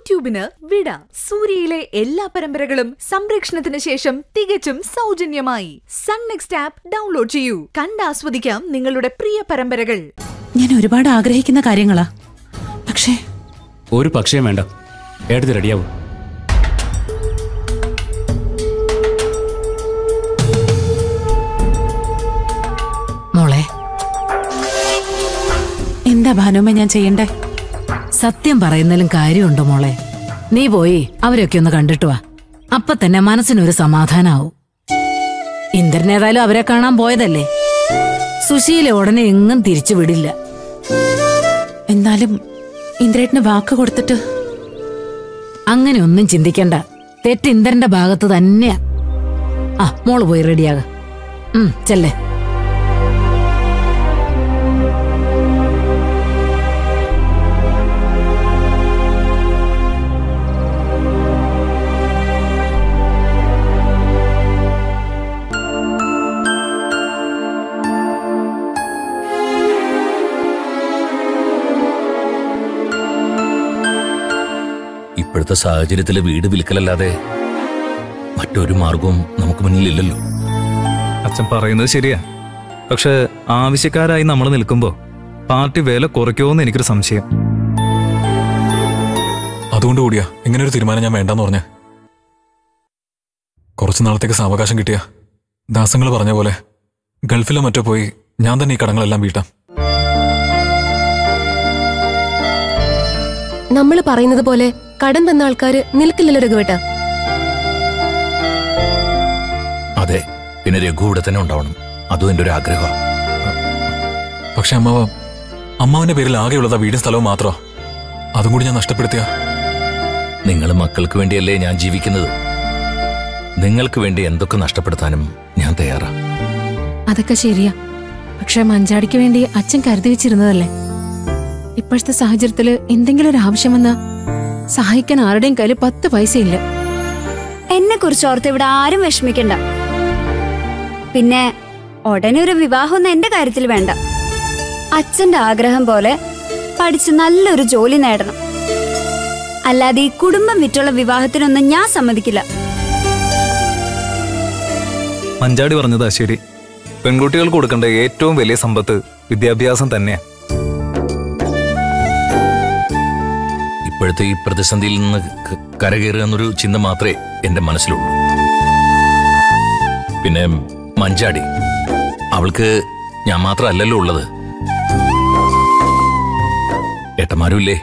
യൂട്യൂബിന് വിട സൂര്യയിലെ എല്ലാ പരമ്പരകളും സംരക്ഷണത്തിന് ശേഷം തികച്ചും സൗജന്യമായി സൺ നെക്സ്റ്റ് ആപ്പ് ഡൗൺലോഡ് ചെയ്യൂ കണ്ടാസ്വദിക്കാം നിങ്ങളുടെ പ്രിയ പരമ്പരകൾ ഞാൻ ഒരുപാട് ആഗ്രഹിക്കുന്ന കാര്യങ്ങളാ പക്ഷേ ഒരു പക്ഷേ വേണ്ട ഏട്ടത് റെഡിയാവും മോളെ എന്താ ഭാനുമ്മ ഞാൻ ചെയ്യണ്ടേ സത്യം പറയുന്നതിലും കാര്യമുണ്ടോ മോളെ നീ പോയി അവരൊക്കെ ഒന്ന് കണ്ടിട്ട് വാ അപ്പൊ തന്നെ മനസ്സിനൊരു സമാധാനാവും ഇന്ദ്രൻ ഏതായാലും അവരെ കാണാൻ പോയതല്ലേ സുശീല ഉടനെ എങ്ങും തിരിച്ചു വിടില്ല എന്നാലും ഇന്ദ്രേട്ടന് വാക്ക് കൊടുത്തിട്ട് അങ്ങനെ ഒന്നും ചിന്തിക്കണ്ട തെറ്റ് ഇന്ദ്രന്റെ ഭാഗത്ത് തന്നെയാ ആ മോള് പോയി റെഡിയാക ഉം ചെല്ലേ ഇപ്പോഴത്തെ സാഹചര്യത്തിൽ വീട് വിൽക്കലല്ലാതെ മറ്റൊരു മാർഗവും നമുക്ക് മുന്നിലില്ലല്ലോ അച്ഛൻ പറയുന്നത് ശരിയാ പക്ഷെ ആവശ്യക്കാരായി നമ്മൾ നിൽക്കുമ്പോ പാർട്ടി വില കുറയ്ക്കുമോന്ന് എനിക്കൊരു സംശയം അതുകൊണ്ട് കൂടിയാ ഇങ്ങനെ ഒരു തീരുമാനം ഞാൻ വേണ്ടെന്ന് പറഞ്ഞ കുറച്ചു നാളത്തേക്ക് സാവകാശം കിട്ടിയ ദാസങ്ങൾ പറഞ്ഞ പോലെ ഗൾഫിലോ മറ്റോ പോയി ഞാൻ തന്നെ ഈ കടങ്ങളെല്ലാം വീട്ടാം നമ്മൾ പറയുന്നത് പോലെ കടം തന്ന ആൾക്കാര് നിൽക്കില്ലല്ലോ രഘുവേട്ട അതെ പിന്നെ രഘു ഇവിടെ തന്നെ ഉണ്ടാവണം അതും എൻ്റെ ഒരു ആഗ്രഹമാണ് പക്ഷെ അമ്മാവ അമ്മാവിന്റെ പേരിൽ ആകെയുള്ളത് ആ വീടും സ്ഥലവും മാത്രമാ അതും കൂടി ഞാൻ നഷ്ടപ്പെടുത്തിയ നിങ്ങൾ മക്കൾക്ക് വേണ്ടിയല്ലേ ഞാൻ ജീവിക്കുന്നത് നിങ്ങൾക്ക് വേണ്ടി എന്തൊക്കെ നഷ്ടപ്പെടുത്താനും ഞാൻ തയ്യാറാ അതൊക്കെ ശരിയാ പക്ഷെ മഞ്ചാടിക്ക് വേണ്ടി അച്ഛൻ കരുതി വെച്ചിരുന്നതല്ലേ ഇപ്പോഴത്തെ സാഹചര്യത്തില് എന്തെങ്കിലും ഒരു ആവശ്യം വന്നാ സഹായിക്കാൻ ആരുടെയും കയ്യിൽ പത്ത് പൈസ ഇല്ല എന്നെ കുറിച്ച് ഓർത്ത് ഇവിടെ ആരും വിഷമിക്കണ്ട പിന്നെ ഉടനെ ഒരു വിവാഹമൊന്നും എന്റെ കാര്യത്തിൽ വേണ്ട അച്ഛന്റെ ആഗ്രഹം പോലെ പഠിച്ച് നല്ലൊരു ജോലി നേടണം അല്ലാതെ ഈ കുടുംബം വിറ്റുള്ള വിവാഹത്തിനൊന്നും ഞാൻ സമ്മതിക്കില്ല മഞ്ചാടി പറഞ്ഞതാ ശരി പെൺകുട്ടികൾക്ക് കൊടുക്കേണ്ട ഏറ്റവും വലിയ സമ്പത്ത് വിദ്യാഭ്യാസം തന്നെയാ ഇപ്പോഴത്തെ ഈ പ്രതിസന്ധിയിൽ നിന്ന് ക- കരകയറുക എന്നൊരു ചിന്ത മാത്രമേ എൻ്റെ മനസ്സിലുള്ളൂ പിന്നെ മഞ്ചാടി അവൾക്ക് ഞാൻ മാത്രമല്ലല്ലോ ഉള്ളത് ഏട്ടന്മാരും ഇല്ലേ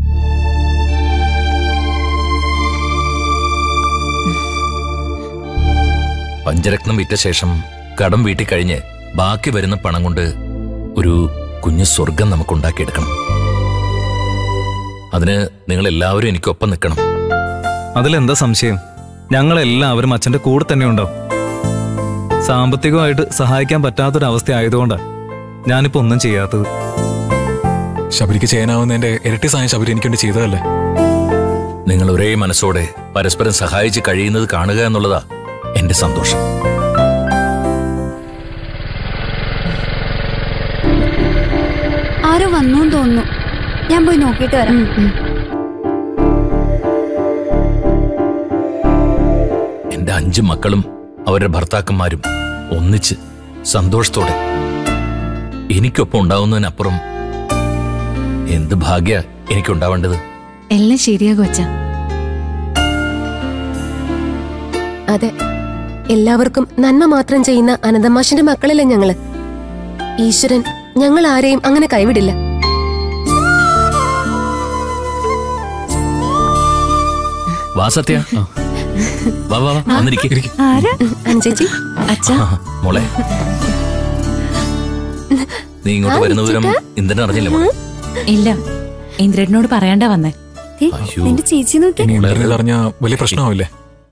പഞ്ചരത്നം വിറ്റ ശേഷം കടം വീട്ടി കഴിഞ്ഞ് ബാക്കി വരുന്ന പണം കൊണ്ട് ഒരു കുഞ്ഞു സ്വർഗം നമുക്ക് ഉണ്ടാക്കിയെടുക്കണം അതിന് നിങ്ങൾ എല്ലാവരും എനിക്കൊപ്പം നിൽക്കണം അതിലെന്താ സംശയം ഞങ്ങളെല്ലാവരും അച്ഛന്റെ കൂടെ തന്നെ ഉണ്ടാവും സാമ്പത്തികമായിട്ട് സഹായിക്കാൻ പറ്റാത്തൊരവസ്ഥ ആയതുകൊണ്ടാ ഞാനിപ്പോ ഒന്നും ചെയ്യാത്തത് ശബരിക്ക് ചെയ്യാനാവുന്നതിന്റെ ഇരട്ടി സഹായം ശബരി എനിക്ക് വേണ്ടി ചെയ്തതല്ലേ നിങ്ങൾ ഒരേ മനസ്സോടെ പരസ്പരം സഹായിച്ച് കഴിയുന്നത് കാണുക എന്നുള്ളതാ എന്റെ സന്തോഷം ആരോ വന്നു തോന്നുന്നു ഞാൻ പോയി നോക്കിയിട്ട് വരാം എന്റെ അഞ്ച് മക്കളും അവരുടെ ഭർത്താക്കന്മാരും ഒന്നിച്ച് സന്തോഷത്തോടെ എനിക്കൊപ്പം ഉണ്ടാവുന്നതിനപ്പുറം എന്ത് ഭാഗ്യ എനിക്കുണ്ടാവേണ്ടത് എല്ലാം ശരിയാകും അച്ഛ അതെ എല്ലാവർക്കും നന്മ മാത്രം ചെയ്യുന്ന അനന്തമാഷിന്റെ മക്കളല്ലേ ഞങ്ങള് ഈശ്വരൻ ഞങ്ങൾ ആരെയും അങ്ങനെ കൈവിടില്ല വാ സത്യ വാ വാ വാ, വന്നിരിക്ക് അനുചേച്ചി അച്ഛ ആ, മോളെ നീ ഇങ്ങോട്ട് വരുന്ന വിവരം ഇന്ദ്രൻ അറിഞ്ഞില്ല മോളെ ഇല്ല ഇന്ദ്രേട്ടനോട് പറയണ്ട വന്നേ ദേ, അയ്യോ. നിന്റെ ചേച്ചി നോക്കി ഇനി ഇന്റർനെറ്റ് അറിഞ്ഞ വലിയ പ്രശ്നമാവില്ലേ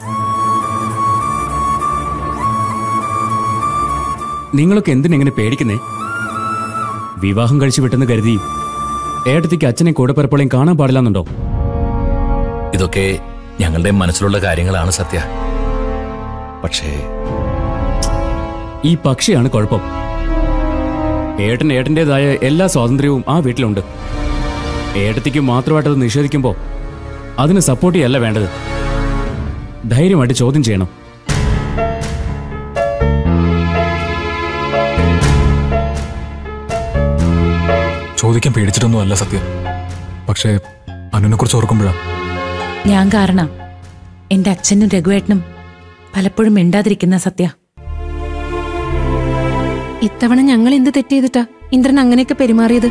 നിങ്ങളൊക്കെ എന്തിനെങ്ങനെ പേടിക്കുന്നേ വിവാഹം കഴിച്ചു വിട്ടെന്ന് കരുതി ഏട്ടത്തിക്ക് അച്ഛനെ കൂടെപ്പിറപ്പോളെയും കാണാൻ പാടില്ലെന്നുണ്ടോ ഇതൊക്കെ ഞങ്ങളുടെ മനസ്സിലുള്ള കാര്യങ്ങളാണ് സത്യ പക്ഷേ ഈ പക്ഷിയാണ് കുഴപ്പം ഏട്ടൻ ഏട്ടൻ്റെതായ എല്ലാ സ്വാതന്ത്ര്യവും ആ വീട്ടിലുണ്ട് ഏട്ടത്തിക്ക് മാത്രമായിട്ടത് നിഷേധിക്കുമ്പോൾ അതിന് സപ്പോർട്ട് ചെയ്യല്ല വേണ്ടത് ധൈര്യമായിട്ട് ചോദ്യം ചെയ്യണം ചോദിക്കാൻ പേടിച്ചിട്ടൊന്നും അല്ല സത്യം പക്ഷേ അനുവിനെ കുറിച്ച് ഓർക്കുമ്പോഴാ ഞാൻ കാരണം എന്റെ അച്ഛനും രഘുവേട്ടനും പലപ്പോഴും മിണ്ടാതിരിക്കുന്ന സത്യ ഇത്തവണ ഞങ്ങൾ എന്ത് തെറ്റ് ചെയ്തിട്ടാ ഇന്ദ്രൻ അങ്ങനെയൊക്കെ പെരുമാറിയത്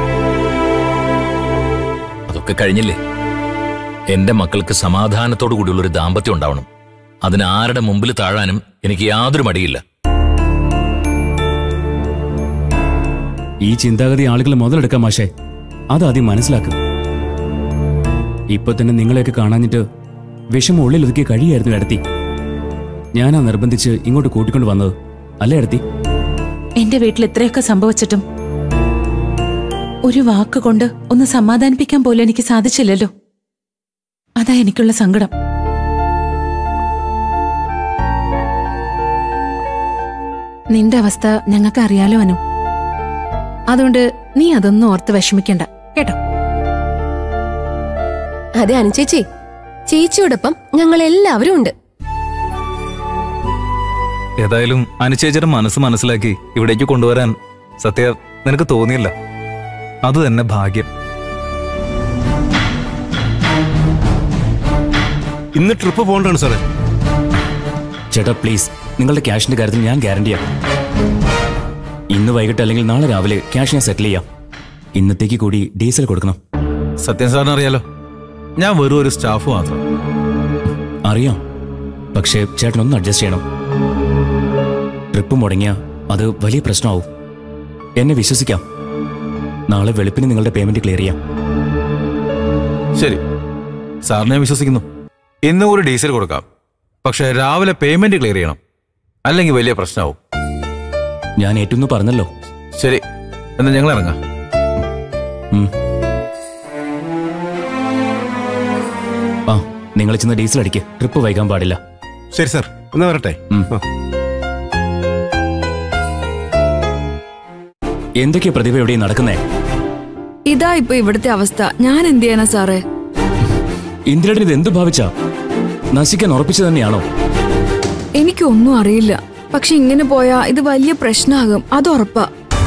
അതൊക്കെ കഴിഞ്ഞില്ലേ എന്റെ മക്കൾക്ക് സമാധാനത്തോടു കൂടിയുള്ള ഒരു ദാമ്പത്യം ഉണ്ടാവണം അതിന് ആരുടെ മുമ്പിൽ താഴാനും എനിക്ക് യാതൊരു മടിയില്ല ഈ ചിന്താഗതി ആളുകൾ മുതലെടുക്കാം മാഷേ അതാദ്യം മനസ്സിലാക്കുക ഇപ്പൊ തന്നെ നിങ്ങളെയൊക്കെ കാണാഞ്ഞിട്ട് വിഷമം ഉള്ളിൽ ഒതുക്കി കഴിയായിരുന്നു എടത്തി ഞാനാ നിർബന്ധിച്ച് ഇങ്ങോട്ട് കൂട്ടിക്കൊണ്ട് വന്നത് അല്ലേ എടത്തി എന്റെ വീട്ടിൽ ഇത്രയൊക്കെ സംഭവിച്ചിട്ടും ഒരു വാക്ക് കൊണ്ട് ഒന്ന് സമാധാനിപ്പിക്കാൻ പോലും എനിക്ക് സാധിച്ചില്ലല്ലോ അതാ എനിക്കുള്ള സങ്കടം നിന്റെ അവസ്ഥ ഞങ്ങൾക്ക് അറിയാലോ അനു അതുകൊണ്ട് നീ അതൊന്നും ഓർത്ത് വിഷമിക്കണ്ട കേട്ടോ അതെ അനുചേച്ചി ചേച്ചിയോടൊപ്പം ഞങ്ങൾ എല്ലാവരും ഉണ്ട് ഏതായാലും അനുചേച്ചിയുടെ മനസ്സ് മനസ്സിലാക്കി ഇവിടേക്ക് കൊണ്ടുവരാൻ സത്യ നിനക്ക് തോന്നിയില്ല അത് തന്നെ ഭാഗ്യം ഇന്ന് ട്രിപ്പ് പോകണ്ടാണ് സാറേ ചേട്ടാ പ്ലീസ് നിങ്ങളുടെ ക്യാഷിന്റെ കാര്യത്തിൽ ഞാൻ ഗ്യാരണ്ടിയാ ഇന്ന് വൈകിട്ട് അല്ലെങ്കിൽ നാളെ രാവിലെ ക്യാഷ് ഞാൻ സെറ്റിൽ ചെയ്യാം ഇന്നത്തേക്ക് കൂടി ഡീസൽ കൊടുക്കണം സത്യം സാറിന് അറിയാലോ ഞാൻ വെറും ഒരു സ്റ്റാഫ് മാത്രം അറിയാം പക്ഷേ ചേട്ടൻ ഒന്ന് അഡ്ജസ്റ്റ് ചെയ്യണം ട്രിപ്പ് മുടങ്ങിയ അത് വലിയ പ്രശ്നമാവും എന്നെ വിശ്വസിക്കാം നാളെ വെളുപ്പിന് നിങ്ങളുടെ പേയ്മെന്റ് ക്ലിയർ ചെയ്യാം ശരി സാറിനെ ഞാൻ വിശ്വസിക്കുന്നു ഇന്ന് ഒരു ഡീസൽ കൊടുക്കാം പക്ഷെ രാവിലെ പേയ്മെന്റ് ക്ലിയർ ചെയ്യണം അല്ലെങ്കിൽ വലിയ പ്രശ്നമാവും ഞാൻ ഏറ്റവും പറഞ്ഞല്ലോ ശരി എന്നാ ഞങ്ങൾ ഇറങ്ങാം ഉം. ആ നിങ്ങൾ ചെന്ന് ഡീസൽ അടിക്ക് ട്രിപ്പ് വൈകാൻ പാടില്ല ശരി സാർ എന്നാ വരട്ടെ ഉം. എന്തൊക്കെയാ പ്രതിഭ എവിടെ നടക്കുന്നേ ഇതാ ഇപ്പൊ ഇവിടുത്തെ അവസ്ഥ ഞാൻ എന്ത് ചെയ്യാനാ സാറേ ഇന്ദിരേട്ടൻ ഇത് എന്ത് ഭാവിച്ചാ നശിക്കാൻ ഉറപ്പിച്ചു തന്നെയാണോ എനിക്കൊന്നും അറിയില്ല പക്ഷെ ഇങ്ങനെ പോയാ ഇത് വലിയ പ്രശ്നമാകും അത് ഉറപ്പാ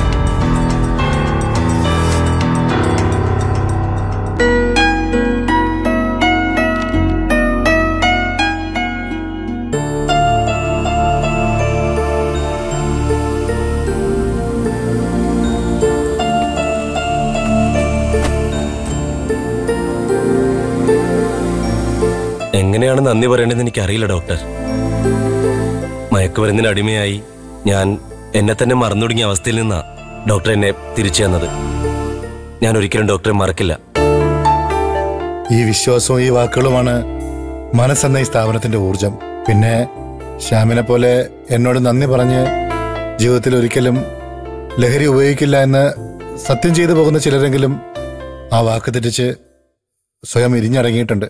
എങ്ങനെയാണ് നന്ദി പറയേണ്ടതെന്ന് എനിക്കറിയില്ല ഡോക്ടർ മയക്കുമരുന്നിന് അടിമയായി ഞാൻ എന്നെ തന്നെ മറന്നൊടുങ്ങിയ അവസ്ഥയിൽ നിന്നാ ഡോക്ടർ എന്നെ തിരിച്ചു തന്നത് ഞാൻ ഒരിക്കലും ഡോക്ടറെ മറക്കില്ല ഈ വിശ്വാസവും ഈ വാക്കുകളുമാണ് മനസ്സെന്ന ഈ സ്ഥാപനത്തിന്റെ ഊർജം പിന്നെ ശ്യാമിനെ പോലെ എന്നോട് നന്ദി പറഞ്ഞ് ജീവിതത്തിൽ ഒരിക്കലും ലഹരി ഉപയോഗിക്കില്ല എന്ന് സത്യം ചെയ്തു പോകുന്ന ചിലരെങ്കിലും ആ വാക്ക് തെറ്റിച്ച് സ്വയം ഇരിഞ്ഞടങ്ങിയിട്ടുണ്ട്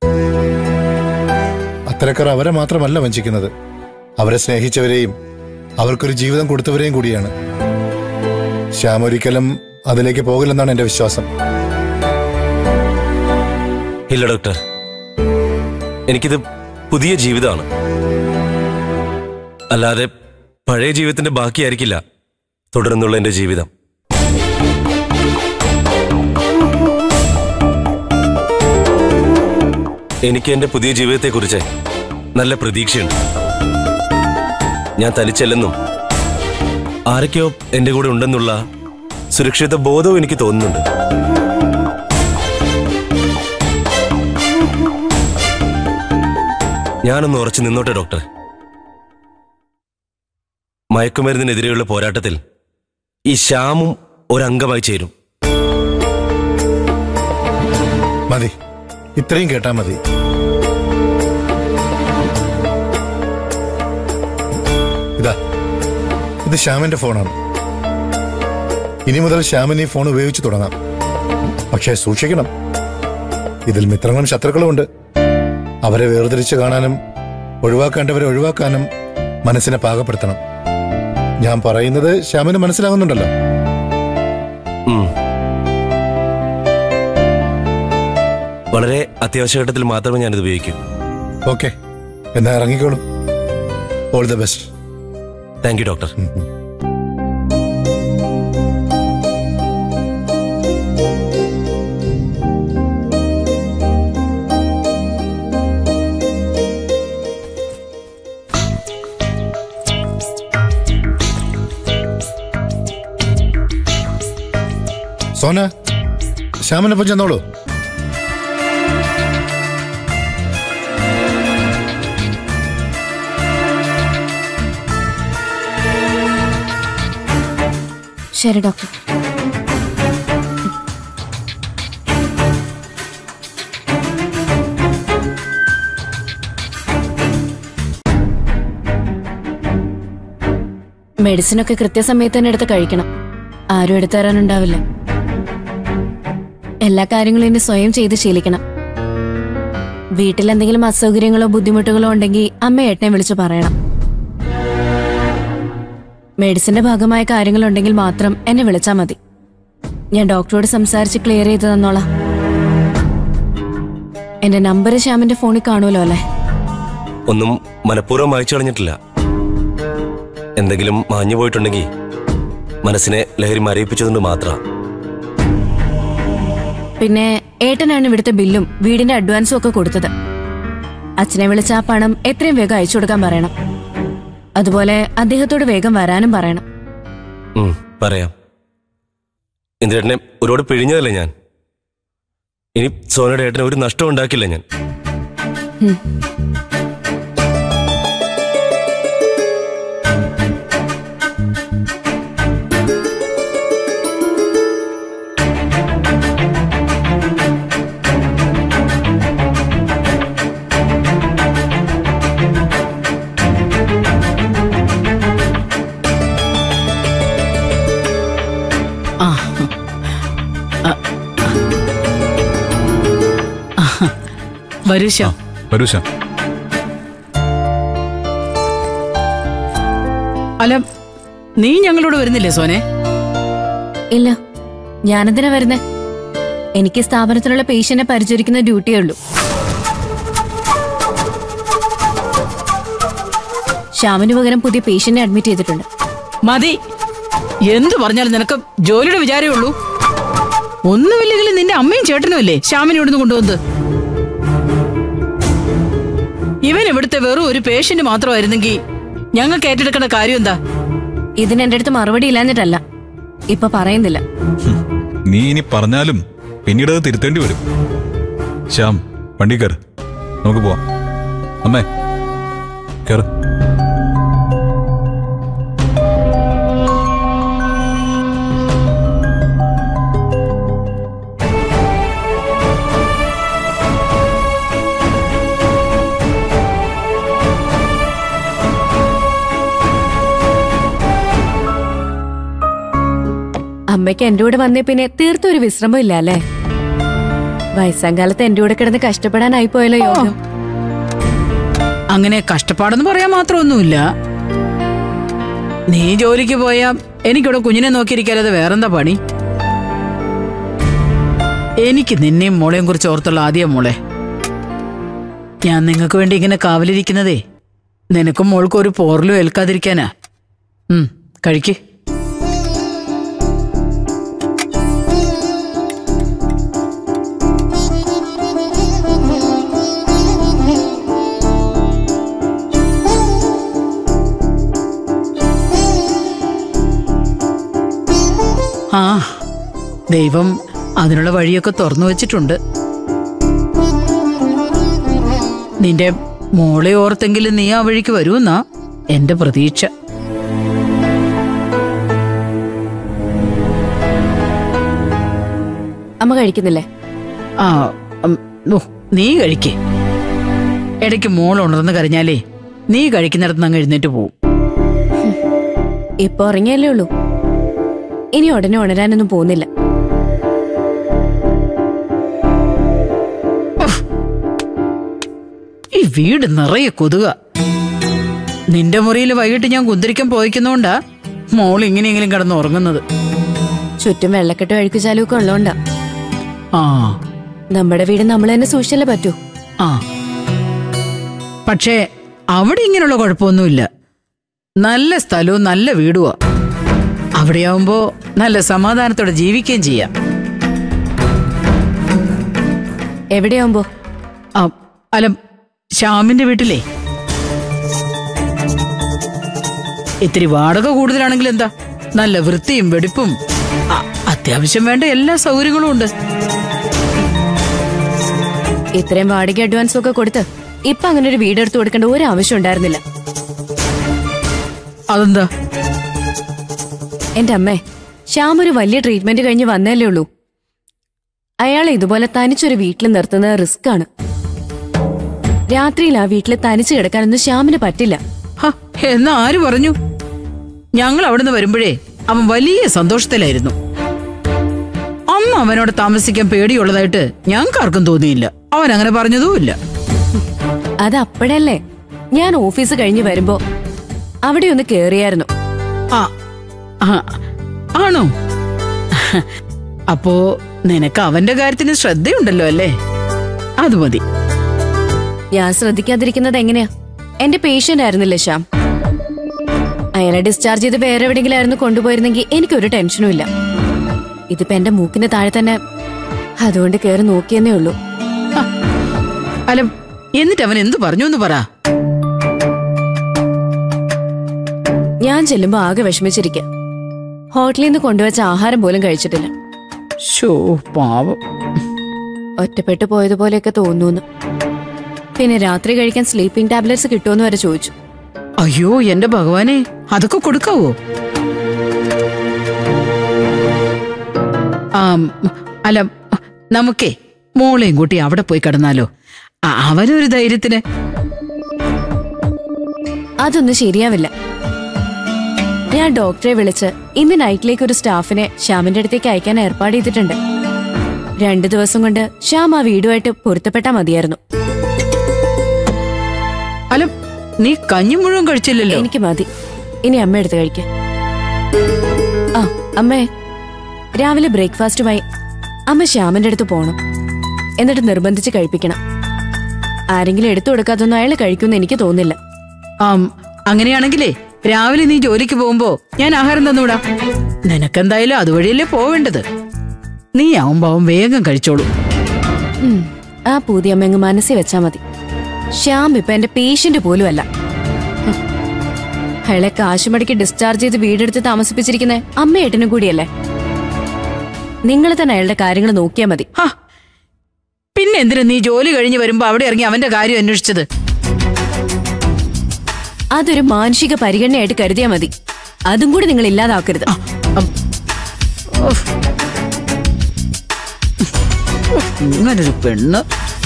അത്തരക്കാർ അവരെ മാത്രമല്ല വഞ്ചിക്കുന്നത് അവരെ സ്നേഹിച്ചവരെയും അവർക്കൊരു ജീവിതം കൊടുത്തവരെയും കൂടിയാണ് ശ്യാം ഒരിക്കലും അതിലേക്ക് പോകില്ലെന്നാണ് എന്റെ വിശ്വാസം ഇല്ല ഡോക്ടർ എനിക്കിത് പുതിയ ജീവിതമാണ് അല്ലാതെ പഴയ ജീവിതത്തിന്റെ ബാക്കിയായിരിക്കില്ല തുടർന്നുള്ള എന്റെ ജീവിതം എനിക്ക് എന്റെ പുതിയ ജീവിതത്തെക്കുറിച്ച് നല്ല പ്രതീക്ഷയുണ്ട് ഞാൻ തനിച്ചല്ലെന്നും ആരൊക്കെയോ എന്റെ കൂടെ ഉണ്ടെന്നുള്ള സുരക്ഷിത ബോധവും എനിക്ക് തോന്നുന്നുണ്ട് ഞാനൊന്ന് ഉറച്ചു നിന്നോട്ടെ ഡോക്ടർ മയക്കുമരുന്നിനെതിരെയുള്ള പോരാട്ടത്തിൽ ഈ ശ്യാമും ഒരംഗമായി ചേരും മതി ഇത്രയും കേട്ടാ മതി ഇതാ ഇത് ശ്യാമിന്റെ ഫോണാണ് ഇനി മുതൽ ശ്യാമിന് ഈ ഫോൺ ഉപയോഗിച്ച് തുടങ്ങാം പക്ഷേ സൂക്ഷിക്കണം ഇതിൽ മിത്രങ്ങളും ശത്രുക്കളും ഉണ്ട് അവരെ വേർതിരിച്ച് കാണാനും ഒഴിവാക്കേണ്ടവരെ ഒഴിവാക്കാനും മനസ്സിനെ പാകപ്പെടുത്തണം ഞാൻ പറയുന്നത് ശ്യാമിന് മനസ്സിലാകുന്നുണ്ടല്ലോ വളരെ അത്യാവശ്യ ഘട്ടത്തിൽ മാത്രമേ ഞാനിത് ഉപയോഗിക്കൂ ഓക്കെ എന്നാ ഇറങ്ങിക്കോളൂ all the best thank you doctor Sona ശ്യാമിനൊപ്പം ചെന്നോളൂ ശരി ഡോക്ടർ മെഡിസിൻ ഒക്കെ കൃത്യസമയത്ത് തന്നെ എടുത്ത് കഴിക്കണം ആരും എടുത്തു തരാനുണ്ടാവില്ല എല്ലാ കാര്യങ്ങളും ഇനി സ്വയം ചെയ്ത് ശീലിക്കണം വീട്ടിൽ എന്തെങ്കിലും അസൗകര്യങ്ങളോ ബുദ്ധിമുട്ടുകളോ ഉണ്ടെങ്കിൽ അമ്മ ഏട്ടനെ വിളിച്ചു പറയണം മെഡിസിന്റെ ഭാഗമായ കാര്യങ്ങളുണ്ടെങ്കിൽ മാത്രം എന്നെ വിളിച്ചാൽ മതി ഞാൻ ഡോക്ടറോട് സംസാരിച്ച് ക്ലിയർ ചെയ്ത് തന്നോളാം എന്റെ നമ്പർ ശ്യാമിന്റെ ഫോണിൽ കാണുമല്ലോ അല്ലേ ഒന്നും മനഃപൂർവ്വം വായിച്ചു കളഞ്ഞിട്ടില്ല എന്തെങ്കിലും മാഞ്ഞു പോയിട്ടുണ്ടെങ്കിൽ മനസ്സിനെ ലഹരി മരയിപ്പിച്ചതുകൊണ്ട് മാത്രം പിന്നെ ഏട്ടനാണ് ഇവിടുത്തെ ബില്ലും വീടിന്റെ അഡ്വാൻസും ഒക്കെ കൊടുത്തത് അച്ഛനെ വിളിച്ച ആ പണം എത്രയും വേഗം അയച്ചു കൊടുക്കാൻ പറയണം അതുപോലെ അദ്ദേഹത്തോട് വേഗം വരാനും പറയണം ഉം, പറയാം ഇന്ദിരേട്ടനെ ഒരുപാട് പിഴിഞ്ഞതല്ലേ ഞാൻ ഇനി സോനയുടെ ഏട്ടന് ഒരു നഷ്ടം ഉണ്ടാക്കില്ല ഞാൻ ഉം. ആ ആ. ആ. വരൂ ശ്യാം വരൂ ശ്യാം അല്ല നീ ഞങ്ങളോട് വരുന്നില്ലേ സോനെ ഇല്ല ഞാനെന്തിനാ വരുന്നേ എനിക്ക് സ്ഥാപനത്തിലുള്ള പേഷ്യന്റിനെ പരിചരിക്കുന്ന ഡ്യൂട്ടിയേ ഉള്ളൂ ശ്യാമിന് പകരം പുതിയ പേഷ്യന്റിനെ അഡ്മിറ്റ് ചെയ്തിട്ടുണ്ട് മതി എന്തു പറഞ്ഞാലും നിനക്ക് ജോലിയുടെ വിചാരമേ ഉള്ളൂ ഒന്നുമില്ലെങ്കിലും നിന്റെ അമ്മയും ചേട്ടനും അല്ലേ ശ്യാമിനെ ഇവിടുന്ന് കൊണ്ടുവന്നത് ഇവൻ ഇവിടുത്തെ വെറും ഒരു പേഷ്യന്റ് മാത്രമായിരുന്നെങ്കിൽ ഞങ്ങൾക്ക് ഏറ്റെടുക്കേണ്ട കാര്യം എന്താ ഇതിന് എന്റെ അടുത്ത് മറുപടി ഇല്ലാഞ്ഞിട്ടല്ല ഇപ്പൊ പറയുന്നില്ല നീ ഇനി പറഞ്ഞാലും പിന്നീട് അത് തിരുത്തേണ്ടി വരും ശ്യാം വണ്ടി കയറ് നമുക്ക് പോവാം അമ്മേ കയറ് അമ്മയ്ക്ക് എന്റെ കൂടെ വന്നേ പിന്നെ തീർത്തും ഒരു വിശ്രമം ഇല്ല അല്ലേ വയസ്സാം കാലത്ത് എന്റെ കൂടെ കിടന്ന് കഷ്ടപ്പെടാനായി പോയല്ലോ യോഗം അങ്ങനെ കഷ്ടപ്പാടെന്ന് പറയാൻ മാത്രമൊന്നുമില്ല നീ ജോലിക്ക് പോയാ എനിക്കിവിടെ കുഞ്ഞിനെ നോക്കിയിരിക്കാതെ വേറെന്താ പണി എനിക്ക് നിന്നെയും മോളെയും കുറിച്ച് ഓർത്തുള്ള ആദ്യം മോളെ ഞാൻ നിങ്ങൾക്ക് വേണ്ടി ഇങ്ങനെ കാവലിരിക്കുന്നതേ നിനക്കും മോൾക്കും ഒരു പോറലും ഏൽക്കാതിരിക്കാനാ ഉം കഴിക്ക് ആ ദൈവം അതിനുള്ള വഴിയൊക്കെ തുറന്നു വെച്ചിട്ടുണ്ട് നിന്റെ മോളെ ഓർത്തെങ്കിലും നീ ആ വഴിക്ക് വരുമെന്നാ എന്റെ പ്രതീക്ഷ അമ്മ കഴിക്കുന്നില്ലേ ആ ഉം, ഓ, നീ കഴിക്കേ ഇടയ്ക്ക് മോൾ ഉണർന്ന് കരഞ്ഞാലേ നീ കഴിക്കുന്നിടത്ത് അങ്ങ് എഴുന്നേറ്റ് പോവും ഇപ്പൊ ഉറങ്ങിയല്ലേ ഉള്ളൂ ഇനി ഉടനെ ഉണരാനൊന്നും പോകുന്നില്ല ഈ വീട് നിറയെ കൊതുക നിന്റെ മുറിയിൽ വൈകിട്ട് ഞാൻ കുന്തിരിക്കാൻ പോയിക്കുന്നോണ്ടാ മോൾ ഇങ്ങനെയെങ്കിലും കിടന്ന് ഉറങ്ങുന്നത് ചുറ്റും വെള്ളക്കെട്ട് അഴുക്കുചാലും ഒക്കെ ഉള്ളോണ്ടാ ആ നമ്മുടെ വീട് നമ്മൾ തന്നെ സൂക്ഷിച്ചല്ലേ പറ്റൂ ആ പക്ഷേ അവിടെ ഇങ്ങനെയുള്ള കുഴപ്പമൊന്നുമില്ല നല്ല സ്ഥലവും നല്ല വീടുവാ അവിടെയാവുമ്പോ നല്ല സമാധാനത്തോടെ ജീവിക്കുകയും ചെയ്യാം എവിടെയാവുമ്പോ ആ, അല്ല ശ്യാമിന്റെ വീട്ടിലേ ഇത്തിരി വാടക കൂടുതലാണെങ്കിൽ എന്താ നല്ല വൃത്തിയും വെടിപ്പും ആ, അത്യാവശ്യം വേണ്ട എല്ലാ സൗകര്യങ്ങളും ഉണ്ട് ഇത്രയും വാടക അഡ്വാൻസും ഒക്കെ കൊടുത്ത് ഇപ്പൊ അങ്ങനെ ഒരു വീട് എടുത്തു കൊടുക്കേണ്ട ഒരു ആവശ്യം ഉണ്ടായിരുന്നില്ല അതെന്താ എന്റെ അമ്മേ ശ്യാം ഒരു വലിയ ട്രീറ്റ്മെന്റ് കഴിഞ്ഞ് വന്നല്ലേ ഉള്ളൂ അയാളെ ഇതുപോലെ തനിച്ചൊരു വീട്ടിൽ നിർത്തുന്നത് റിസ്ക് ആണ് രാത്രിയിൽ ആ വീട്ടിൽ തനിച്ച് കിടക്കാനൊന്നും ശ്യാമിന് പറ്റില്ല ഹ, എന്നാ ആര് പറഞ്ഞു ഞങ്ങൾ അവിടുന്ന് വരുമ്പോഴേ അവൻ വലിയ സന്തോഷത്തിലായിരുന്നു അന്ന് അവനോട് താമസിക്കാൻ പേടിയുള്ളതായിട്ട് ഞങ്ങൾക്കാർക്കും തോന്നിയില്ല അവൻ അങ്ങനെ പറഞ്ഞതുമില്ല അത് അപ്പോഴല്ലേ ഞാൻ ഓഫീസ് കഴിഞ്ഞ് വരുമ്പോ അവിടെ ഒന്ന് കേറിയായിരുന്നു ആ ആ, ആണോ അപ്പോ നിനക്ക് അവന്റെ കാര്യത്തിന് ശ്രദ്ധയുണ്ടല്ലോ അല്ലേ അത് മതി ഞാൻ ശ്രദ്ധിക്കാതിരിക്കുന്നത് എങ്ങനെയാ എന്റെ പേഷ്യന്റ് ആയിരുന്നില്ലേ ശ്യാം അയാളെ ഡിസ്ചാർജ് ചെയ്ത് വേറെ എവിടെയെങ്കിലും ആയിരുന്നു കൊണ്ടുപോയിരുന്നെങ്കിൽ എനിക്കൊരു ടെൻഷനും ഇല്ല ഇതിപ്പോ എന്റെ മൂക്കിന് താഴെ തന്നെ അതുകൊണ്ട് കേറി നോക്കിയെന്നേ ഉള്ളൂ അല്ല എന്നിട്ട് അവൻ എന്തു പറഞ്ഞു എന്ന് പറ ഞാൻ ചെല്ലുമ്പോ ആകെ വിഷമിച്ചിരിക്ക ഹോട്ടലിൽ നിന്ന് കൊണ്ടുവച്ച ആഹാരം പോലും കഴിച്ചിട്ടില്ല ഷോ പാവം ഒറ്റപ്പെട്ടു പോയതുപോലെയൊക്കെ തോന്നുന്നു പിന്നെ രാത്രി കഴിക്കാൻ സ്ലീപ്പിംഗ് ടാബ്ലറ്റ്സ് കിട്ടുമെന്ന് വരെ ചോദിച്ചു അയ്യോ എന്റെ ഭഗവാനെ അതൊക്കെ കൊടുക്കാവോ ആ അല്ല നമുക്കേ മോളെയും കൂട്ടി അവിടെ പോയി കിടന്നാലോ ആ, അവനൊരു ധൈര്യത്തിന് അതൊന്നും ശരിയാവില്ല ഞാൻ ഡോക്ടറെ വിളിച്ച് ഇന്ന് നൈറ്റിലേക്ക് ഒരു സ്റ്റാഫിനെ ശ്യാമിന്റെ അടുത്തേക്ക് അയക്കാൻ ഏർപ്പാട് ചെയ്തിട്ടുണ്ട് രണ്ടു ദിവസം കൊണ്ട് ശ്യാം ആ വീടുമായിട്ട് പൊരുത്തപ്പെട്ടാ മതിയായിരുന്നു അല്ല നീ കഞ്ഞി മുഴുവൻ കഴിച്ചില്ലല്ലോ എനിക്ക് മതി ഇനി അമ്മ എടുത്ത് കഴിക്കാം ആ അമ്മേ രാവിലെ ബ്രേക്ക്ഫാസ്റ്റുമായി അമ്മ ശ്യാമിന്റെ അടുത്ത് പോണം എന്നിട്ട് നിർബന്ധിച്ച് കഴിപ്പിക്കണം ആരെങ്കിലും എടുത്തു കൊടുക്കാത്തൊന്നും അയാൾ കഴിക്കുമെന്ന് എനിക്ക് തോന്നുന്നില്ല ആം അങ്ങനെയാണെങ്കിലേ രാവിലെ നീ ജോലിക്ക് പോകുമ്പോ ഞാൻ ആഹാരം തന്നുവിടാം നിനക്കെന്തായാലും അതുവഴിയല്ലേ പോവേണ്ടത് നീ ആവുമ്പോ അവൻ വേഗം കഴിച്ചോളൂ ഉം, ആ പൂതി അമ്മ അങ്ങ് മനസ്സിൽ വെച്ചാ മതി ശ്യാം ഇപ്പൊ എന്റെ പേഷ്യന്റ് പോലും അല്ല ഹും. അയാളെ കാശുമടക്കി ഡിസ്ചാർജ് ചെയ്ത് വീടെടുത്ത് താമസിപ്പിച്ചിരിക്കുന്ന അമ്മയേട്ടനും കൂടിയല്ലേ നിങ്ങൾ തന്നെ അയാളുടെ കാര്യങ്ങൾ നോക്കിയാ മതി പിന്നെ എന്തിനാ നീ ജോലി കഴിഞ്ഞ് വരുമ്പോ അവിടെ ഇറങ്ങി അവന്റെ കാര്യം അന്വേഷിച്ചത് അതൊരു മാനുഷിക പരിഗണനയായിട്ട് കരുതിയാ മതി അതും കൂടി നിങ്ങൾ ഇല്ലാതാക്കരുത് ഇങ്ങനൊരു പെണ്ണ്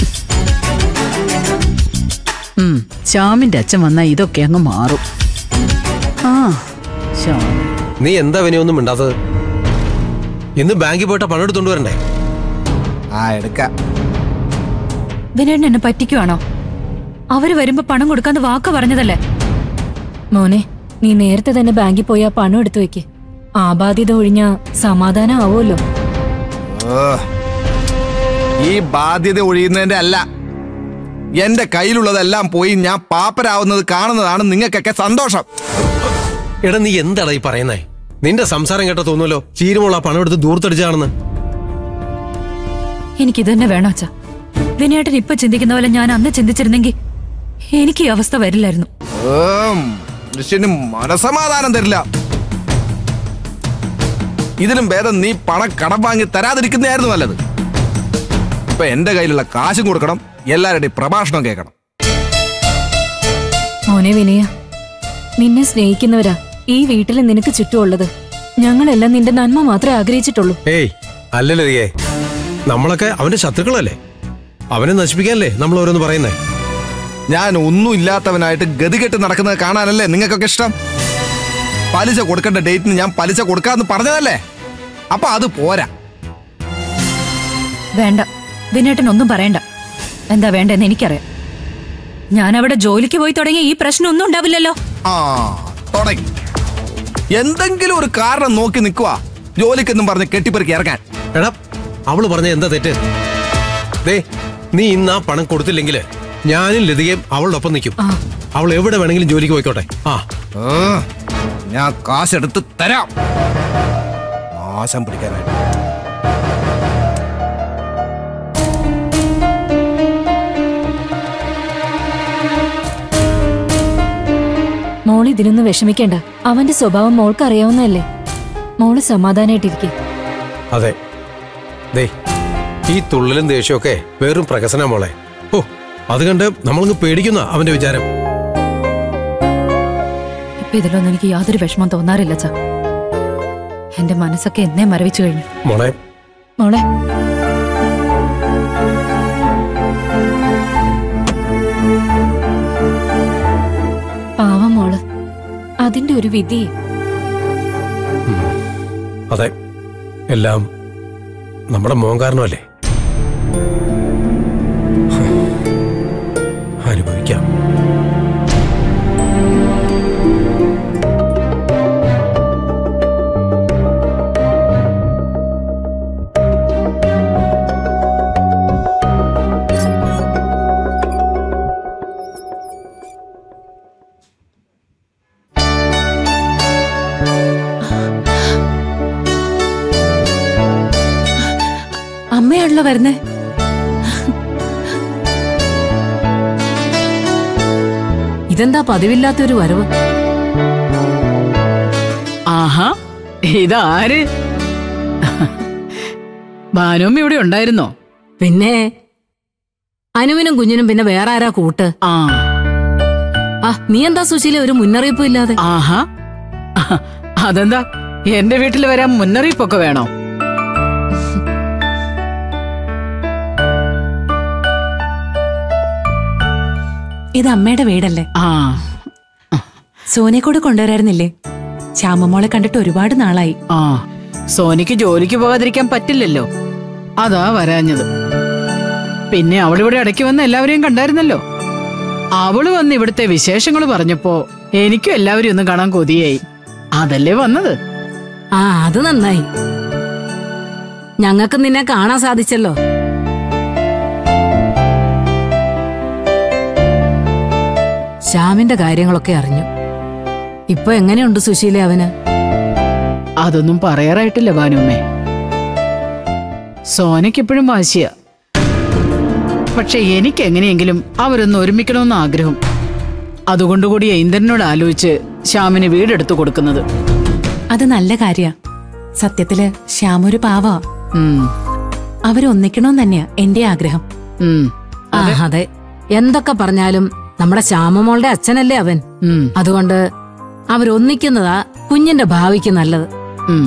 ഉം, ശ്യാമിന്റെ അച്ഛൻ വന്നാ ഇതൊക്കെ അങ്ങ് മാറും ആ ശ്യാം നീ എന്താ വിനയൊന്നും മിണ്ടാത്തത് ഇന്ന് ബാങ്കിൽ പോയിട്ട് പണം എടുത്തോണ്ട് വരണ്ടേ ആ എടുക്കാം വിനേട്ടൻ എന്നെ പറ്റിക്കുവാണോ അവര് വരുമ്പോ പണം കൊടുക്കാന്ന് വാക്ക് പറഞ്ഞതല്ലേ മോനെ നീ നേരത്തെ തന്നെ ബാങ്കിൽ പോയി ആ പണം എടുത്തു വെക്ക് ആ ബാധ്യത ഒഴിഞ്ഞാ സമാധാനം ആവുമല്ലോ ഓ, ഈ ബാധ്യത ഒഴിയുന്നതിന്റെ അല്ല എന്റെ കയ്യിലുള്ളതെല്ലാം പോയി ഞാൻ പാപ്പരാവുന്നത് കാണുന്നതാണ് നിങ്ങൾക്കൊക്കെ സന്തോഷം എടാ നീ എന്താടാ ഈ പറയുന്നേ നിന്റെ സംസാരം കേട്ട തോന്നുമല്ലോ ചീരുമോൾ ആ പണം എടുത്ത് ദൂർത്തടിച്ചാണെന്ന് എനിക്കിത് തന്നെ വേണം അച്ഛാ വിനേട്ടൻ ഇപ്പൊ ചിന്തിക്കുന്ന പോലെ ഞാൻ അന്ന് ചിന്തിച്ചിരുന്നെങ്കിൽ എനിക്ക് ഈ അവസ്ഥ വരില്ലായിരുന്നു ഏം, മനുഷ്യന് മനസമാധാനം തരില്ല ഇതിലും ഭേദം നീ പണം കടം വാങ്ങി തരാതിരിക്കുന്നതായിരുന്നു നല്ലത് ഇപ്പൊ എന്റെ കയ്യിലുള്ള കാശും കൊടുക്കണം എല്ലാവരുടെയും പ്രഭാഷണം കേൾക്കണം മോനെ വിനയ നിന്നെ സ്നേഹിക്കുന്നവരാ ഈ വീട്ടിൽ നിനക്ക് ചുറ്റുമുള്ളത് ഞങ്ങളെല്ലാം നിന്റെ നന്മ മാത്രമേ ആഗ്രഹിച്ചിട്ടുള്ളൂ ഏയ് അല്ലല്ലോ ദിയേ നമ്മളൊക്കെ അവന്റെ ശത്രുക്കളല്ലേ അവനെ നശിപ്പിക്കാനല്ലേ നമ്മൾ ഓരോന്ന് പറയുന്നേ ഞാൻ ഒന്നും ഇല്ലാത്തവനായിട്ട് ഗതികെട്ട് നടക്കുന്നത് കാണാനല്ലേ നിങ്ങൾക്കൊക്കെ ഇഷ്ടം പലിശ കൊടുക്കേണ്ട ഡേറ്റിന് ഞാൻ പലിശ കൊടുക്കാന്ന് പറഞ്ഞതല്ലേ അപ്പൊ അത് പോരാ വേണ്ട വിനേട്ടൻ ഒന്നും പറയണ്ട എന്താ വേണ്ടെന്ന് എനിക്കറിയാം ഞാൻ അവിടെ ജോലിക്ക് പോയി തുടങ്ങിയ ഈ പ്രശ്നം ഒന്നും ഉണ്ടാവില്ലല്ലോ ആ തുടങ്ങി എന്തെങ്കിലും ഒരു കാരണം നോക്കി നിൽക്കുക ജോലിക്കെന്നും പറഞ്ഞ് കെട്ടിപ്പെറുക്കി ഇറങ്ങാൻ എടാ അവള് പറഞ്ഞ എന്താ തെറ്റ് ദേ നീ ഇന്ന് ആ പണം കൊടുത്തില്ലെങ്കിൽ ഞാനും ലതികയും അവളുടെ ഒപ്പം നിൽക്കും അവൾ എവിടെ വേണമെങ്കിലും ജോലിക്ക് പോയിക്കോട്ടെ ആ ആ, ഞാൻ കാശെടുത്ത് തരാം നാശം പിടിക്കാനായിട്ട് മോൾ ഇതിനൊന്നും വിഷമിക്കണ്ട അവന്റെ സ്വഭാവം മോൾക്ക് അറിയാവുന്നതല്ലേ മോള് സമാധാനായിട്ടിരിക്കെ അതെ ദേ ഈ തുള്ളലും ദേഷ്യമൊക്കെ വെറും പ്രകസന മോളെ ഓ അത് കണ്ട് നമ്മളങ്ങ് പേടിക്കുന്ന അവന്റെ വിചാരം ഇപ്പൊ ഇതിലൊന്നും എനിക്ക് യാതൊരു വിഷമം തോന്നാറില്ല ചാ എന്റെ മനസ്സൊക്കെ എന്നേ മരവിച്ചു കഴിഞ്ഞു മോളെ മോളെ പാവം മോള് അതിന്റെ ഒരു വിധി അതെ എല്ലാം നമ്മുടെ മോൻ കാരണമല്ലേ അനുഭവിക്കാം അമ്മയാണല്ലോ വരുന്നേ ഇതെന്താ പതിവില്ലാത്തൊരു വരവ് ആഹാ ഇതാര് ഭാനുമ്മ ഇവിടെ ഉണ്ടായിരുന്നോ പിന്നെ അനുവിനും കുഞ്ഞിനും പിന്നെ വേറെ ആരാ കൂട്ട് ആ ആ നീ എന്താ സുശീല ഒരു മുന്നറിയിപ്പും ഇല്ലാതെ ആഹാ അതെന്താ എന്റെ വീട്ടിൽ വരാൻ മുന്നറിയിപ്പൊക്കെ വേണോ ഇത് അമ്മയുടെ വീടല്ലേ ആ സോനെ കൂടെ കൊണ്ടുവരായിരുന്നില്ലേ ശ്യാമമോളെ കണ്ടിട്ട് ഒരുപാട് നാളായി ആ സോനിക്ക് ജോലിക്ക് പോകാതിരിക്കാൻ പറ്റില്ലല്ലോ അതാ വരാഞ്ഞത് പിന്നെ അവളിവിടെ ഇടയ്ക്ക് വന്ന് എല്ലാവരെയും കണ്ടായിരുന്നല്ലോ അവള് വന്ന് ഇവിടുത്തെ വിശേഷങ്ങൾ പറഞ്ഞപ്പോ എനിക്കും എല്ലാവരെയും ഒന്ന് കാണാൻ കൊതിയായി അതല്ലേ വന്നത് ആ അത് നന്നായി ഞങ്ങൾക്ക് നിന്നെ കാണാൻ സാധിച്ചല്ലോ ശ്യാമിന്റെ കാര്യങ്ങളൊക്കെ അറിഞ്ഞു ഇപ്പൊ എങ്ങനെയുണ്ട് സുശീല അവന് അതൊന്നും പറയാറായിട്ടില്ല ഭാനുമ്മേ സോനയ്ക്ക് എപ്പോഴും വാശിയ പക്ഷെ എനിക്ക് എങ്ങനെയെങ്കിലും അവരൊന്ന് ഒരുമിക്കണമെന്ന് ആഗ്രഹം അതുകൊണ്ടുകൂടി ഇന്ദ്രനോട് ആലോചിച്ച് ശ്യാമിന് വീടെടുത്തു കൊടുക്കുന്നത് അത് നല്ല കാര്യ സത്യത്തില് ശ്യാം ഒരു പാവാ ഉം, അവരൊന്നിക്കണോന്ന് തന്നെയാ എന്റെ ആഗ്രഹം ഉം. ആ അതെ എന്തൊക്കെ പറഞ്ഞാലും നമ്മുടെ ശ്യാമമോളുടെ അച്ഛനല്ലേ അവൻ ഉം, അതുകൊണ്ട് അവരൊന്നിക്കുന്നതാ കുഞ്ഞിന്റെ ഭാവിക്ക് നല്ലത് ഉം.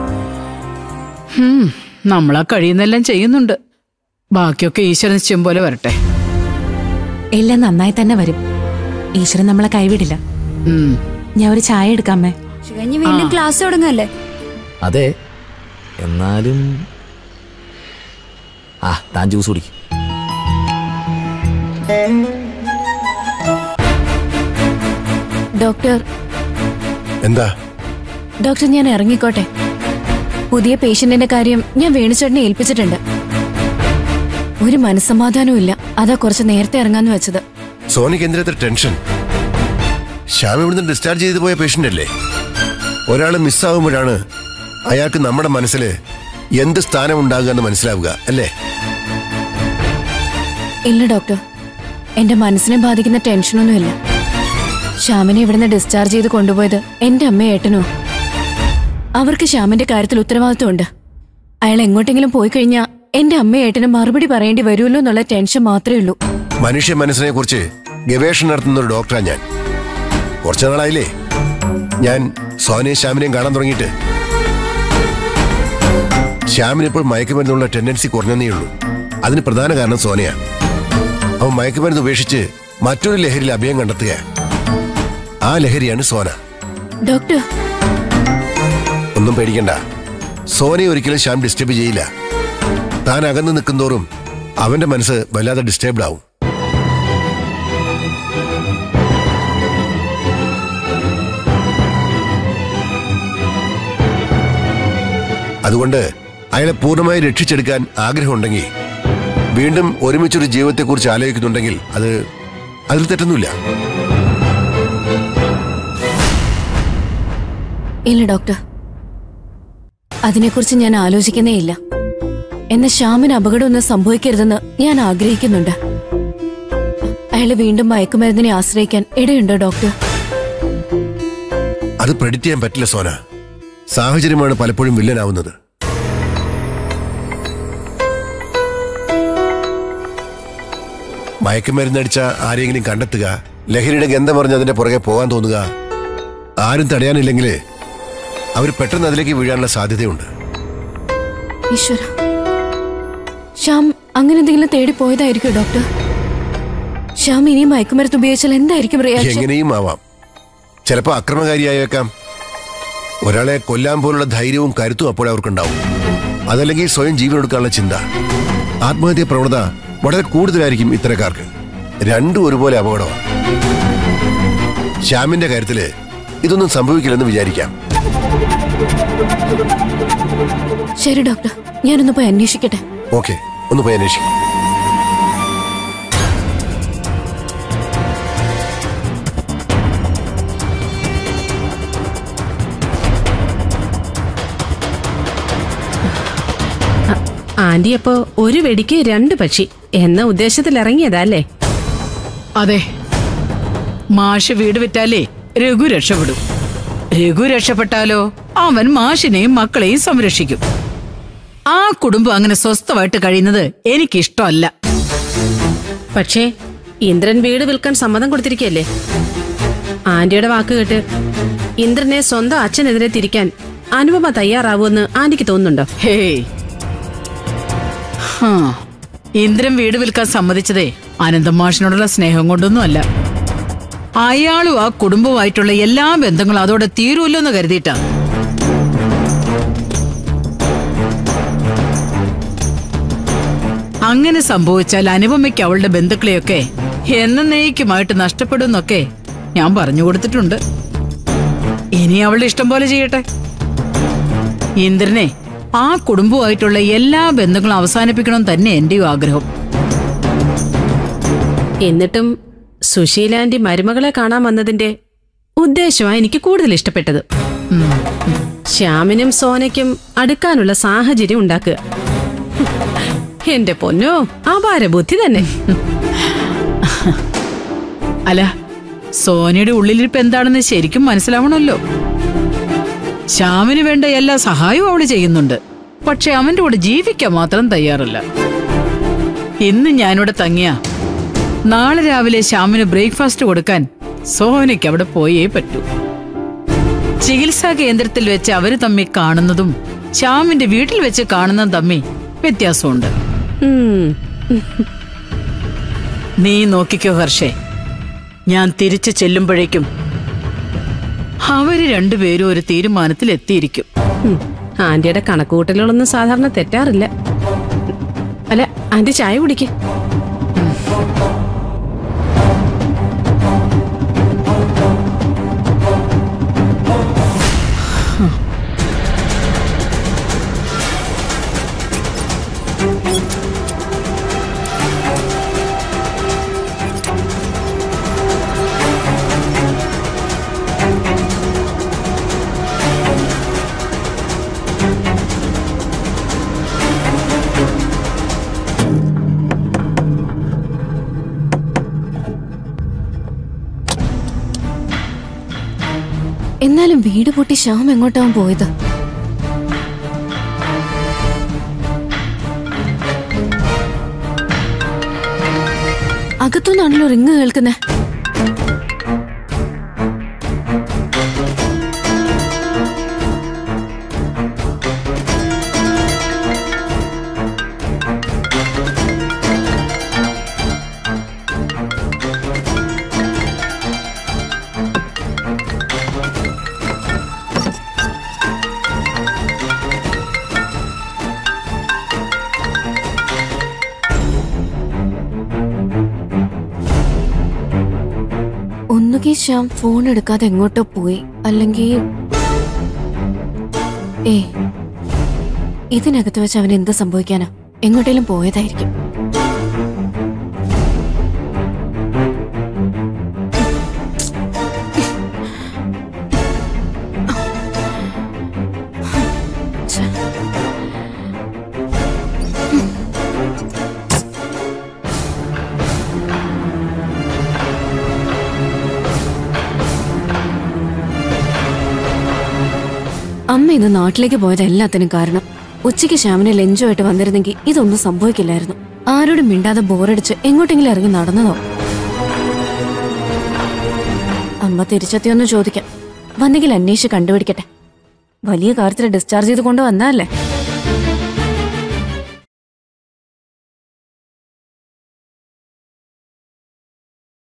ഹും, നമ്മളാ കഴിയുന്നെല്ലാം ചെയ്യുന്നുണ്ട് ബാക്കിയൊക്കെ ഈശ്വര നിശ്ചയം പോലെ വരട്ടെ എല്ലാം നന്നായി തന്നെ വരും ഈശ്വരൻ നമ്മളെ കൈവിടില്ല ഉം. ഞാൻ ഒരു ചായ എടുക്കാമേ കഴിഞ്ഞ് വീണ്ടും ക്ലാസ് തുടങ്ങല്ലേ അതെ എന്നാലും ആ താൻ ജ്യൂസ് കുടിക്കും ഡോക്ടർ എന്താ ഡോക്ടർ ഞാൻ ഇറങ്ങിക്കോട്ടെ പുതിയ പേഷ്യന്റിന്റെ കാര്യം ഞാൻ വേണുചേട്ടനെ ഏൽപ്പിച്ചിട്ടുണ്ട് ഒരു മനസ്സമാധാനവും ഇല്ല അതാ കുറച്ച് നേരത്തെ ഇറങ്ങാന്ന് വെച്ചത് സോനിക്ക് എന്തിനത്ര ടെൻഷൻ ശ്യാം ഇവിടുന്ന് ഡിസ്ചാർജ് ചെയ്തു പോയ പേഷ്യന്റ് അല്ലേ ഒരാൾ മിസ്സാകുമ്പോഴാണ് അയാൾക്ക് നമ്മുടെ മനസ്സിൽ എന്ത് സ്ഥാനം ഉണ്ടാകുക എന്ന് മനസ്സിലാവുക അല്ലേ ഇല്ല ഡോക്ടർ എന്റെ മനസ്സിനെ ബാധിക്കുന്ന ടെൻഷനൊന്നുമില്ല ശ്യാമിനെ ഇവിടുന്ന് ഡിസ്ചാർജ് ചെയ്ത് കൊണ്ടുപോയത് എന്റെ അമ്മയും ഏട്ടനോ അവർക്ക് ശ്യാമിന്റെ കാര്യത്തിൽ ഉത്തരവാദിത്വമുണ്ട് അയാൾ എങ്ങോട്ടെങ്കിലും പോയി കഴിഞ്ഞാൽ എന്റെ അമ്മയും ഏട്ടനും മറുപടി പറയേണ്ടി വരുമല്ലോ എന്നുള്ള ടെൻഷൻ മാത്രമേ ഉള്ളൂ മനുഷ്യ മനസ്സിനെ കുറിച്ച് ഗവേഷണം നടത്തുന്ന ഒരു ഡോക്ടറാണ് ഞാൻ കുറച്ചു നാളായില്ലേ ഞാൻ സോനയും ശ്യാമിനെയും കാണാൻ തുടങ്ങിയിട്ട് ശ്യാമിന് ഇപ്പോൾ മയക്കുമരുന്നുള്ള ടെൻഡൻസി കുറഞ്ഞതേ ഉള്ളൂ അതിന് പ്രധാന കാരണം സോനയാ അവൻ മയക്കുമരുന്ന് ഉപേക്ഷിച്ച് മറ്റൊരു ലഹരിയിൽ അഭയം കണ്ടെത്തുക ആ ലഹരിയാണ് സോന ഡോക്ടർ ഒന്നും പേടിക്കണ്ട സോനയെ ഒരിക്കലും ശ്യാം ഡിസ്റ്റർബ് ചെയ്യില്ല താൻ അകന്നു നിൽക്കുന്തോറും അവന്റെ മനസ്സ് വല്ലാതെ ഡിസ്റ്റർബ്ഡ് ആവും അതുകൊണ്ട് അയാളെ പൂർണ്ണമായി രക്ഷിച്ചെടുക്കാൻ ആഗ്രഹമുണ്ടെങ്കിൽ വീണ്ടും ഒരുമിച്ചൊരു ജീവിതത്തെക്കുറിച്ച് ആലോചിക്കുന്നുണ്ടെങ്കിൽ അത് അതിൽ തെറ്റൊന്നുമില്ല ഇല്ല ഡോക്ടർ അതിനെക്കുറിച്ച് ഞാൻ ആലോചിക്കുന്നേ ഇല്ല എന്ന ശ്യാമിന് അപകടമൊന്നും സംഭവിക്കരുതെന്ന് ഞാൻ ആഗ്രഹിക്കുന്നുണ്ട് അയാള് വീണ്ടും മയക്കുമരുന്നിനെ ആശ്രയിക്കാൻ ഇടയുണ്ടോ ഡോക്ടർ അത് പ്രെഡിക്റ്റ് ചെയ്യാൻ പറ്റില്ല സോന സാഹചര്യമാണ് പലപ്പോഴും വില്ലനാവുന്നത് മയക്കുമരുന്നടിച്ച ആരെങ്കിലും കണ്ടെത്തുക ലഹരിയുടെ ഗന്ധം പറഞ്ഞ് അതിന്റെ പുറകെ പോകാൻ തോന്നുക ആരും തടയാനില്ലെങ്കിൽ അവർ പെട്ടെന്ന് അതിലേക്ക് വീഴാനുള്ള സാധ്യതയുണ്ട് ഈശ്വര ശ്യാം അങ്ങനെ എന്തെങ്കിലും തേടി പോയതായിരിക്കും ഡോക്ടർ ശ്യാം ഇനി മയക്കുമരുന്ന് ഉപയോഗിച്ചാൽ എന്തായിരിക്കും റിയാക്ഷൻ എങ്ങനെയും ആവാം ചിലപ്പോൾ അക്രമകാരിയായേക്കാം ഒരാളെ കൊല്ലാൻ പോലുള്ള ധൈര്യവും കരുത്തും അപ്പോൾ അവർക്കുണ്ടാവും അതല്ലെങ്കിൽ സ്വയം ജീവൻ എടുക്കാനുള്ള ചിന്ത ആത്മഹത്യാ പ്രവണത വളരെ കൂടുതലായിരിക്കും ഇത്തരക്കാർക്ക് രണ്ടും ഒരുപോലെ അപകടമാണ് ശ്യാമിന്റെ കാര്യത്തില് ഇതൊന്നും സംഭവിക്കില്ലെന്ന് വിചാരിക്കാം ശരി ഡോക്ടർ ഞാനൊന്ന് പോയി അന്വേഷിക്കട്ടെ ഓക്കെ ഒന്ന് പോയി അന്വേഷിക്കും ആന്റി അപ്പോ ഒരു വെടിക്ക് രണ്ട് പക്ഷി എന്ന ഉദ്ദേശത്തിൽ ഇറങ്ങിയതാ അല്ലേ അതെ മാഷ് വീട് വിറ്റാലേ രഘു രക്ഷപ്പെടും രഘു രക്ഷപ്പെട്ടാലോ അവൻ മാഷിനെയും മക്കളെയും സംരക്ഷിക്കും ആ കുടുംബം അങ്ങനെ സ്വസ്ഥമായിട്ട് കഴിയുന്നത് എനിക്കിഷ്ടമല്ല പക്ഷേ ഇന്ദ്രൻ വീട് വിൽക്കാൻ സമ്മതം കൊടുത്തിരിക്കല്ലേ ആന്റിയുടെ വാക്ക് കേട്ട് ഇന്ദ്രനെ സ്വന്തം അച്ഛനെതിരെ തിരിക്കാൻ അനുപമ തയ്യാറാവുമെന്ന് ആന്റിക്ക് തോന്നുന്നുണ്ടോ ഹേയ് ഹാ, ഇന്ദ്രൻ വീട് വിൽക്കാൻ സമ്മതിച്ചതേ അനന്തം മാഷിനോടുള്ള സ്നേഹം കൊണ്ടൊന്നുമല്ല അയാളും ആ കുടുംബവുമായിട്ടുള്ള എല്ലാ ബന്ധങ്ങളും അതോടെ തീരുമല്ലോ എന്ന് കരുതിയിട്ടാ അങ്ങനെ സംഭവിച്ചാൽ അനുപമയ്ക്ക് അവളുടെ ബന്ധുക്കളെയൊക്കെ എന്നേക്കുമായിട്ട് നഷ്ടപ്പെടുമെന്നൊക്കെ ഞാൻ പറഞ്ഞു കൊടുത്തിട്ടുണ്ട് ഇനി അവളുടെ ഇഷ്ടം പോലെ ചെയ്യട്ടെ ഇന്ദ്രനെ ആ കുടുംബവുമായിട്ടുള്ള എല്ലാ ബന്ധങ്ങളും അവസാനിപ്പിക്കണം തന്നെ എന്റെയും ആഗ്രഹം എന്നിട്ടും സുശീലാന്റി മരുമകളെ കാണാൻ വന്നതിന്റെ ഉദ്ദേശമാണ് എനിക്ക് കൂടുതൽ ഇഷ്ടപ്പെട്ടത് ശ്യാമിനും സോനയ്ക്കും അടുക്കാനുള്ള സാഹചര്യം ഉണ്ടാക്കുക എന്റെ പൊന്നോ അപാര ബുദ്ധി തന്നെ അല്ല സോനയുടെ ഉള്ളിലിരിപ്പ് എന്താണെന്ന് ശരിക്കും മനസ്സിലാവണമല്ലോ ശ്യാമിന് വേണ്ട എല്ലാ സഹായവും അവള് ചെയ്യുന്നുണ്ട് പക്ഷെ അവന്റെ കൂടെ ജീവിക്കാൻ മാത്രം തയ്യാറല്ല ഇന്ന് ഞാനിവിടെ തങ്ങിയ നാളെ രാവിലെ ശ്യാമിന് ബ്രേക്ക്ഫാസ്റ്റ് കൊടുക്കാൻ സോനയ്ക്ക് അവിടെ പോയേ പറ്റൂ ചികിത്സാ കേന്ദ്രത്തിൽ വെച്ച് അവര് തമ്മിൽ കാണുന്നതും ശ്യാമിന്റെ വീട്ടിൽ വെച്ച് കാണുന്നതും തമ്മിൽ വ്യത്യാസമുണ്ട് നീ നോക്കിക്കോ ഹർഷേ ഞാൻ തിരിച്ചു ചെല്ലുമ്പോഴേക്കും അവര് രണ്ടുപേരും ഒരു തീരുമാനത്തിൽ എത്തിയിരിക്കും ഉം, ആന്റിയുടെ കണക്കുകൂട്ടലുകളൊന്നും സാധാരണ തെറ്റാറില്ല അല്ല ആന്റി ചായ കുടിക്ക് എന്നാലും വീട് പൊട്ടി ശ്യാം എങ്ങോട്ടാവും പോയത് അകത്തുനിന്നാണല്ലോ റിങ് കേൾക്കുന്നേ ഒന്നുകിൽ ശ്യാം ഫോൺ എടുക്കാതെ എങ്ങോട്ടോ പോയി അല്ലെങ്കിൽ ഏ ഇതിനകത്ത് വെച്ച് അവൻ എന്ത് സംഭവിക്കാനാ എങ്ങോട്ടേലും പോയതായിരിക്കും അമ്മ ഇന്ന് നാട്ടിലേക്ക് പോയത് എല്ലാത്തിനും കാരണം ഉച്ചയ്ക്ക് ശ്യാമിനെ ലഞ്ചുമായിട്ട് വന്നിരുന്നെങ്കിൽ ഇതൊന്നും സംഭവിക്കില്ലായിരുന്നു ആരോടും മിണ്ടാതെ ബോറടിച്ച് എങ്ങോട്ടെങ്കിലും ഇറങ്ങി നടന്നതോ അമ്മ തിരിച്ചെത്തിയൊന്ന് ചോദിക്കാം വന്നെങ്കിൽ അന്വേഷിച്ച് കണ്ടുപിടിക്കട്ടെ വലിയ കാര്യത്തിൽ ഡിസ്ചാർജ് ചെയ്ത് കൊണ്ടുവന്നതല്ലേ